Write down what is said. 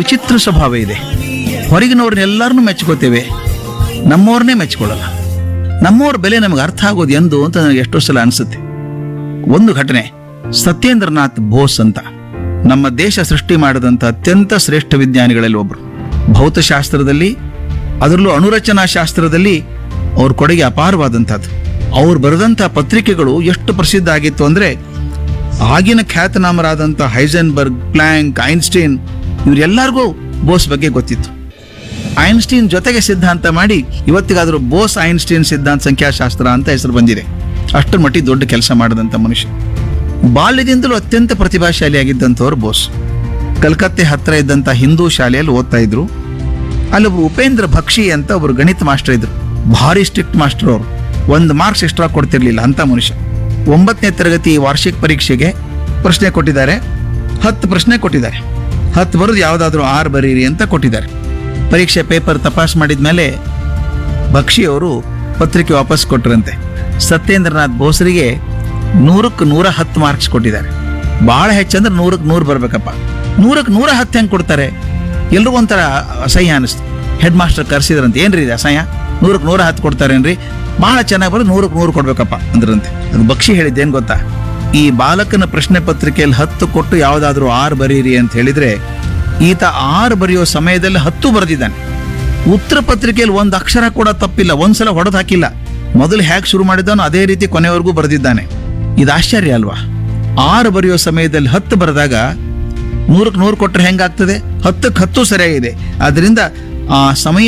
ವಿಚಿತ್ರ ಸ್ವಭಾವ ಇದೆ ಹೊರಗಿನವ್ರನ್ನೆಲ್ಲರನ್ನೂ ಮೆಚ್ಕೋತೇವೆ ನಮ್ಮವ್ರನ್ನೇ ಮೆಚ್ಕೊಳ್ಳಲ್ಲ ನಮ್ಮವ್ರ ಬೆಲೆ ನಮಗೆ ಅರ್ಥ ಆಗೋದು ಎಂದು ಅಂತ ನನಗೆ ಎಷ್ಟೋ ಸಲ ಅನಿಸುತ್ತೆ ಒಂದು ಘಟನೆ ಸತ್ಯೇಂದ್ರನಾಥ್ ಬೋಸ್ ಅಂತ ನಮ್ಮ ದೇಶ ಸೃಷ್ಟಿ ಮಾಡಿದಂಥ ಅತ್ಯಂತ ಶ್ರೇಷ್ಠ ವಿಜ್ಞಾನಿಗಳಲ್ಲಿ ಒಬ್ಬರು ಭೌತಶಾಸ್ತ್ರದಲ್ಲಿ ಅದರಲ್ಲೂ ಅಣುರಚನಾ ಶಾಸ್ತ್ರದಲ್ಲಿ ಅವ್ರ ಕೊಡುಗೆ ಅಪಾರವಾದಂಥದ್ದು ಅವ್ರು ಬರೆದಂಥ ಪತ್ರಿಕೆಗಳು ಎಷ್ಟು ಪ್ರಸಿದ್ಧ ಆಗಿತ್ತು ಅಂದರೆ ಆಗಿನ ಖ್ಯಾತನಾಮರಾದಂಥ ಹೈಸೆನ್ಬರ್ಗ್ ಪ್ಲ್ಯಾಂಕ್ ಐನ್ಸ್ಟೀನ್ ಇವರೆಲ್ಲರಿಗೂ ಬೋಸ್ ಬಗ್ಗೆ ಗೊತ್ತಿತ್ತು ಐನ್ಸ್ಟೀನ್ ಜೊತೆಗೆ ಸಿದ್ಧಾಂತ ಮಾಡಿ ಇವತ್ತಿಗಾದರೂ ಬೋಸ್ ಐನ್ಸ್ಟೀನ್ ಸಿದ್ಧಾಂತ ಸಂಖ್ಯಾಶಾಸ್ತ್ರ ಅಂತ ಹೆಸರು ಬಂದಿದೆ ಅಷ್ಟರ ಮಟ್ಟಿಗೆ ದೊಡ್ಡ ಕೆಲಸ ಮಾಡಿದಂಥ ಮನುಷ್ಯ ಬಾಲ್ಯದಿಂದಲೂ ಅತ್ಯಂತ ಪ್ರತಿಭಾಶಾಲಿಯಾಗಿದ್ದಂಥವ್ರು ಬೋಸ್ ಕಲ್ಕತ್ತೆ ಹತ್ತಿರ ಇದ್ದಂಥ ಹಿಂದೂ ಶಾಲೆಯಲ್ಲಿ ಓದ್ತಾ ಇದ್ರು ಅಲ್ಲೊಬ್ರು ಉಪೇಂದ್ರ ಭಕ್ಷಿ ಅಂತ ಒಬ್ರು ಗಣಿತ ಮಾಸ್ಟರ್ ಇದ್ರು ಭಾರಿ ಸ್ಟ್ರಿಕ್ಟ್ ಮಾಸ್ಟರ್ ಅವರು ಒಂದು ಮಾರ್ಕ್ಸ್ ಎಕ್ಸ್ಟ್ರಾ ಕೊಡ್ತಿರ್ಲಿಲ್ಲ ಅಂತ ಮನುಷ್ಯ ಒಂಬತ್ತನೇ ತರಗತಿ ವಾರ್ಷಿಕ ಪರೀಕ್ಷೆಗೆ ಪ್ರಶ್ನೆ ಕೊಟ್ಟಿದ್ದಾರೆ ಹತ್ತು ಪ್ರಶ್ನೆ ಕೊಟ್ಟಿದ್ದಾರೆ ಹತ್ತು ಬರೋದು ಯಾವುದಾದ್ರೂ ಆರು ಬರೀರಿ ಅಂತ ಕೊಟ್ಟಿದ್ದಾರೆ ಪರೀಕ್ಷೆ ಪೇಪರ್ ತಪಾಸ್ ಮಾಡಿದ ಮೇಲೆ ಬಕ್ಷಿಯವರು ಪತ್ರಿಕೆ ವಾಪಸ್ ಕೊಟ್ರಂತೆ ಸತ್ಯೇಂದ್ರನಾಥ್ ಬೋಸ್ರಿಗೆ ನೂರಕ್ಕೆ ನೂರ ಹತ್ತು ಮಾರ್ಕ್ಸ್ ಕೊಟ್ಟಿದ್ದಾರೆ ಭಾಳ ಹೆಚ್ಚಂದ್ರೆ ನೂರಕ್ಕೆ ನೂರು ಬರ್ಬೇಕಪ್ಪ ನೂರಕ್ಕೆ ನೂರ ಹತ್ತು ಹೆಂಗೆ ಕೊಡ್ತಾರೆ ಎಲ್ರಿಗೂ ಒಂಥರ ಅಸಹ್ಯ ಅನಿಸ್ತು ಹೆಡ್ ಮಾಸ್ಟರ್ ಕರೆಸಿದ್ರಂತೆ ಏನ್ರಿ ಇದು ಅಸಹ್ಯ ನೂರಕ್ಕೆ ನೂರ ಹತ್ತು ಕೊಡ್ತಾರೇನ್ರಿ ಭಾಳ ಚೆನ್ನಾಗಿ ಬರೋದು ನೂರಕ್ಕೆ ನೂರು ಕೊಡ್ಬೇಕಪ್ಪ ಅಂದ್ರಂತೆ ಅದು ಬಕ್ಷಿ ಹೇಳಿದ್ದೇನು ಗೊತ್ತಾ ಈ ಬಾಲಕನ ಪ್ರಶ್ನೆ ಪತ್ರಿಕೆಯಲ್ಲಿ ಹತ್ತು ಕೊಟ್ಟು ಯಾವುದಾದ್ರೂ ಆರು ಬರೀರಿ ಅಂತ ಹೇಳಿದ್ರೆ ಈತ ಆರು ಬರೆಯೋ ಸಮಯದಲ್ಲಿ ಹತ್ತು ಬರೆದಿದ್ದಾನೆ ಉತ್ತರ ಪತ್ರಿಕೆಯಲ್ಲಿ ಒಂದು ಅಕ್ಷರ ಕೂಡ ತಪ್ಪಿಲ್ಲ ಒಂದ್ಸಲ ಹೊಡೆದು ಹಾಕಿಲ್ಲ ಮೊದಲು ಹೇಗೆ ಶುರು ಮಾಡಿದ್ದಾನೋ ಅದೇ ರೀತಿ ಕೊನೆವರೆಗೂ ಬರೆದಿದ್ದಾನೆ ಇದು ಆಶ್ಚರ್ಯ ಅಲ್ವಾ ಆರು ಬರೆಯೋ ಸಮಯದಲ್ಲಿ ಹತ್ತು ಬರೆದಾಗ ನೂರಕ್ಕೆ ನೂರು ಕೊಟ್ಟರೆ ಹೆಂಗಾಗ್ತದೆ ಹತ್ತಕ್ಕೆ ಹತ್ತು ಸರಿಯಾಗಿದೆ ಆದ್ರಿಂದ ಆ ಸಮಯ